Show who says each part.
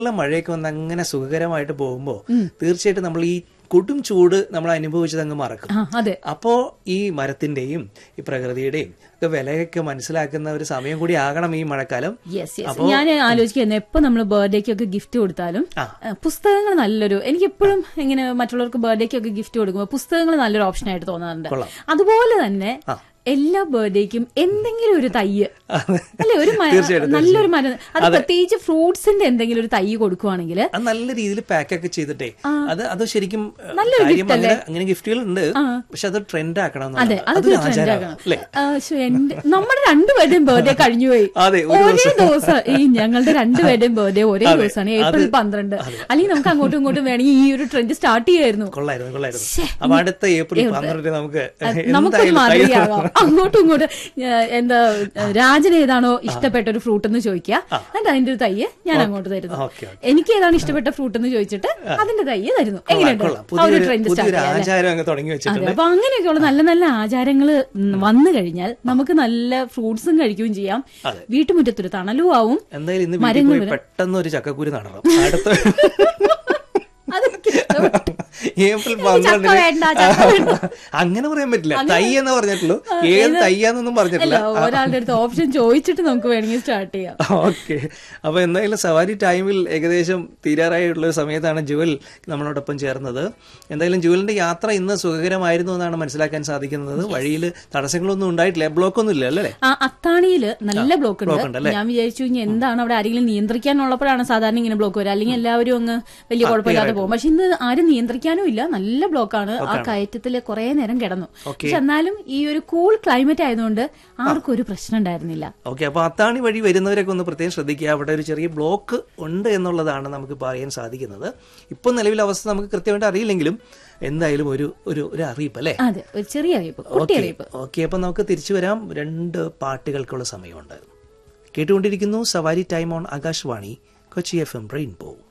Speaker 1: നല്ല മഴയൊക്കെ വന്ന് അങ്ങനെ സുഖകരമായിട്ട് പോകുമ്പോൾ തീർച്ചയായിട്ടും നമ്മൾ ഈ കൊടും ചൂട് നമ്മൾ അനുഭവിച്ചത് അങ്ങ് മറക്കും
Speaker 2: ആ അതെ
Speaker 1: അപ്പോ ഈ മരത്തിന്റെയും ഈ പ്രകൃതിയുടെയും ഒക്കെ വിലയൊക്കെ മനസ്സിലാക്കുന്ന ഒരു സമയം കൂടി ആകണം ഈ മഴക്കാലം
Speaker 2: യെസ് യെസ് ഞാൻ ആലോചിക്കുന്നു എപ്പോ നമ്മൾ ബർത്ത്ഡേക്കൊക്കെ ഗിഫ്റ്റ് കൊടുത്താലും
Speaker 1: ആ.
Speaker 2: ഏഹ്, പുസ്തകങ്ങൾ നല്ലൊരു എനിക്ക് എപ്പോഴും ഇങ്ങനെ മറ്റുള്ളവർക്ക് ബർത്ത്ഡേക്കൊക്കെ ഗിഫ്റ്റ് കൊടുക്കുമ്പോൾ പുസ്തകങ്ങൾ നല്ലൊരു ഓപ്ഷൻ ആയിട്ട് തോന്നാറുണ്ട്
Speaker 1: കൊള്ളാം.
Speaker 2: അതുപോലെ തന്നെ
Speaker 1: ആ.
Speaker 2: എല്ലാ ബർത്ത്ഡേക്കും എന്തെങ്കിലും ഒരു തയ്യ് അല്ലെ ഒരു മ-
Speaker 1: തീർച്ചയായിട്ടും,
Speaker 2: നല്ലൊരു മരം അത് പ്രത്യേകിച്ച് ഫ്രൂട്ട്സിന്റെ എന്തെങ്കിലും ഒരു തൈ കൊടുക്കുവാണെങ്കിൽ
Speaker 1: അത് നല്ല രീതിയിൽ പാക്ക് ഒക്കെ ചെയ്തിട്ടേ അത് അത് ശരിക്കും ഏഹ്,
Speaker 2: നല്ലൊരു
Speaker 1: കാര്യം
Speaker 2: gift
Speaker 1: അങ്ങനെ അങ്ങനെ ഗിഫ്റ്റുകൾ ഉണ്ട് പക്ഷെ അത് ട്രെൻഡ് ആക്കണം
Speaker 2: അതെ
Speaker 1: എന്നുള്ളതാണ്.
Speaker 2: അതൊരു
Speaker 1: അതൊരു
Speaker 2: ട്രെൻഡ്
Speaker 1: ആചാരമാണ്
Speaker 2: ആക്കണം
Speaker 1: അല്ലേ
Speaker 2: ആ, ശ്ശോ, എന്റെ നമ്മുടെ രണ്ടുപേരുടെയും ബർത്ത്ഡേ കഴിഞ്ഞുപോയി
Speaker 1: അതെ, ഒരു
Speaker 2: ഒരേ ദിവസം ഈ ഞങ്ങളുടെ രണ്ടുപേരുടെയും ബർത്ത്ഡേ ഒരേ ദിവസമാണ് ഏപ്രിൽ പന്ത്രണ്ട് അല്ലെങ്കിൽ നമുക്ക് അങ്ങോട്ടും ഇങ്ങോട്ടും വേണമെങ്കിൽ ഈ ഒരു ട്രെൻഡ് സ്റ്റാർട്ട് ചെയ്യായിരുന്നു
Speaker 1: കൊള്ളായിരുന്നു കൊള്ളായിരുന്നു അപ്പൊ അടുത്ത ഏപ്രിൽ പന്ത്രണ്ടിന് നമുക്ക്
Speaker 2: നമുക്കൊരു
Speaker 1: എന്തായാലും
Speaker 2: മാതൃകയാകാം അങ്ങോട്ടും ഇങ്ങോട്ടും ഏഹ്, എന്താ രാജന് ഏതാണോ ഇഷ്ടപ്പെട്ട ഒരു ഫ്രൂട്ട് എന്ന് ചോദിക്കുക എന്നിട്ട് അതിന്റെ ഒരു തയ്യ് ഞാൻ അങ്ങോട്ട് തരുന്നു
Speaker 1: ഓക്കെ
Speaker 2: എനിക്ക് ഏതാണ് ഇഷ്ടപ്പെട്ട ഫ്രൂട്ട് എന്ന് ചോദിച്ചിട്ട് അതിന്റെ തയ്യ് തരുന്നു എങ്ങനെയുണ്ട്
Speaker 1: കൊള്ളാം
Speaker 2: ആ ഒരു
Speaker 1: പുതിയൊരു
Speaker 2: ട്രെൻഡ് സ്റ്റാർട്ട്
Speaker 1: പുതിയൊരു
Speaker 2: ചെയ്യാം
Speaker 1: ആചാരം അങ്ങ് തുടങ്ങി
Speaker 2: അതെ
Speaker 1: വെച്ചിട്ടുണ്ട്
Speaker 2: അപ്പൊ അങ്ങനെയൊക്കെയുള്ള നല്ല നല്ല ആചാരങ്ങൾ വന്നു കഴിഞ്ഞാൽ നമുക്ക് നല്ല ഫ്രൂട്ട്സും കഴിക്കുകയും ചെയ്യാം
Speaker 1: അതെ.
Speaker 2: വീട്ടുമുറ്റത്തൊരു തണലും ആവും
Speaker 1: എന്തായാലും ഇന്ന് വീട്ടിൽ പോയി പെട്ടെന്ന് ഒരു ചക്കക്കുരു നടണം അടുത്ത
Speaker 2: അതെനിക്ക് ഇഷ്ടപ്പെട്ടു.
Speaker 1: ഏപ്രിൽ
Speaker 2: എനിക്ക് ചക്ക
Speaker 1: പന്ത്രണ്ടിന്
Speaker 2: വേണ്ട, ചക്ക വേണ്ട.
Speaker 1: അങ്ങനെ പറയാൻ പറ്റില്ല തൈ എന്ന് പറഞ്ഞിട്ടുള്ളൂ ഏത് തയ്യാന്നൊന്നും പറഞ്ഞിട്ടില്ല
Speaker 2: അല്ല ഒരാളുടെ അടുത്ത് ഓപ്ഷൻ ചോദിച്ചിട്ട് നമുക്ക് വേണമെങ്കിൽ സ്റ്റാർട്ട് ചെയ്യാം
Speaker 1: ഓക്കെ അപ്പൊ എന്തായാലും സവാരി ടൈമിൽ ഏകദേശം തീരാറായിട്ടുള്ള ഒരു സമയത്താണ് ജുവൽ നമ്മളോടൊപ്പം ചേർന്നത് എന്തായാലും ജുവലിന്റെ യാത്ര ഇന്ന് സുഖകരമായിരുന്നു എന്നാണ് മനസ്സിലാക്കാൻ സാധിക്കുന്നത് വഴിയിൽ തടസ്സങ്ങളൊന്നും ഉണ്ടായിട്ടില്ല ബ്ലോക്ക് ഒന്നും ഇല്ല അല്ലേ
Speaker 2: ആ അത്താണിയില് നല്ല ബ്ലോക്ക്
Speaker 1: block ഉണ്ട്
Speaker 2: ഉണ്ട്
Speaker 1: അല്ലേ?
Speaker 2: ഞാൻ വിചാരിച്ചു ഇനി എന്താണ് അവിടെ ആരെങ്കിലും നിയന്ത്രിക്കാനുള്ളപ്പോഴാണ് സാധാരണ ഇങ്ങനെ ബ്ലോക്ക് വരിക അല്ലെങ്കിൽ എല്ലാവരും അങ്ങ് വലിയ കുഴപ്പമില്ലാതെ പോകും പക്ഷെ ഇന്ന് ആരും നിയന്ത്രിക്കാനും ഇല്ല നല്ല ബ്ലോക്കാണ് ആ കയറ്റത്തില് കുറെ നേരം കിടന്നു പക്ഷെ എന്നാലും ഈ ഒരു കൂൾ ക്ലൈമറ്റ് ആയതുകൊണ്ട് ആർക്കും ഒരു പ്രശ്നം ഉണ്ടായിരുന്നില്ല
Speaker 1: ഓക്കെ അപ്പൊ അത്താണി വഴി വരുന്നവരൊക്കെ ഒന്ന് പ്രത്യേകം ശ്രദ്ധിക്കുക അവിടെ ഒരു ചെറിയ ബ്ലോക്ക് ഉണ്ട് എന്നുള്ളതാണ് നമുക്ക് പറയാൻ സാധിക്കുന്നത് ഇപ്പൊ നിലവിലെ അവസ്ഥ നമുക്ക് കൃത്യമായിട്ട് അറിയില്ലെങ്കിലും എന്തായാലും ഒരു ഒരു ഒരു അറിയിപ്പ് അല്ലേ
Speaker 2: അതെ ഒരു ചെറിയ അറിയിപ്പ് കുട്ടി അറിയിപ്പ്
Speaker 1: ഓക്കെ അപ്പൊ നമുക്ക് തിരിച്ചു വരാം രണ്ട് പാട്ടുകൾക്കുള്ള സമയമുണ്ട് കേട്ടുകൊണ്ടിരിക്കുന്നു സവാരി time on Akashvani Kochi F M rainbow